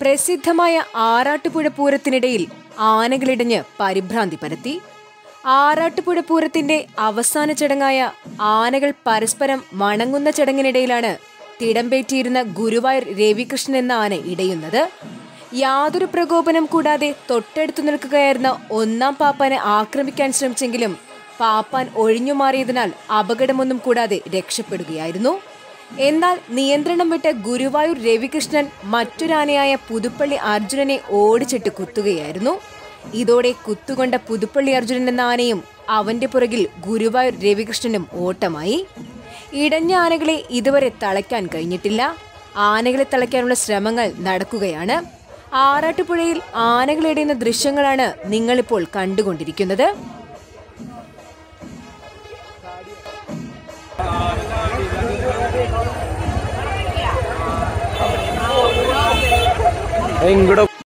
പ്രസിദ്ധമായ ആറാട്ടുപുഴ പൂരത്തിനിടയിൽ ആനകളിടഞ്ഞ് പരിഭ്രാന്തി പരത്തി ആറാട്ടുപുഴ പൂരത്തിന്റെ അവസാന ചടങ്ങായ ആനകൾ പരസ്പരം വണങ്ങുന്ന ചടങ്ങിനിടയിലാണ് തിടമ്പേറ്റിയിരുന്ന ഗുരുവായൂർ രവികൃഷ്ണൻ എന്ന ആന ഇടയുന്നത് യാതൊരു പ്രകോപനം കൂടാതെ തൊട്ടടുത്തു നിൽക്കുകയായിരുന്ന ഒന്നാം പാപ്പാനെ ആക്രമിക്കാൻ ശ്രമിച്ചെങ്കിലും പാപ്പാൻ ഒഴിഞ്ഞു മാറിയതിനാൽ അപകടമൊന്നും കൂടാതെ രക്ഷപ്പെടുകയായിരുന്നു എന്നാൽ നിയന്ത്രണം വിട്ട ഗുരുവായൂർ രവികൃഷ്ണൻ മറ്റൊരാനയായ പുതുപ്പള്ളി അർജുനനെ ഓടിച്ചിട്ട് കുത്തുകയായിരുന്നു ഇതോടെ കുത്തുകൊണ്ട പുതുപ്പള്ളി അർജുനൻ എന്ന ആനയും അവന്റെ പുറകിൽ ഗുരുവായൂർ രവികൃഷ്ണനും ഓട്ടമായി ഇടഞ്ഞ ആനകളെ ഇതുവരെ തളയ്ക്കാൻ കഴിഞ്ഞിട്ടില്ല ആനകളെ തളയ്ക്കാനുള്ള ശ്രമങ്ങൾ നടക്കുകയാണ് ആറാട്ടുപുഴയിൽ ആനകളിടയുന്ന ദൃശ്യങ്ങളാണ് നിങ്ങളിപ്പോൾ കണ്ടുകൊണ്ടിരിക്കുന്നത് ഇങ്ങോട്ട്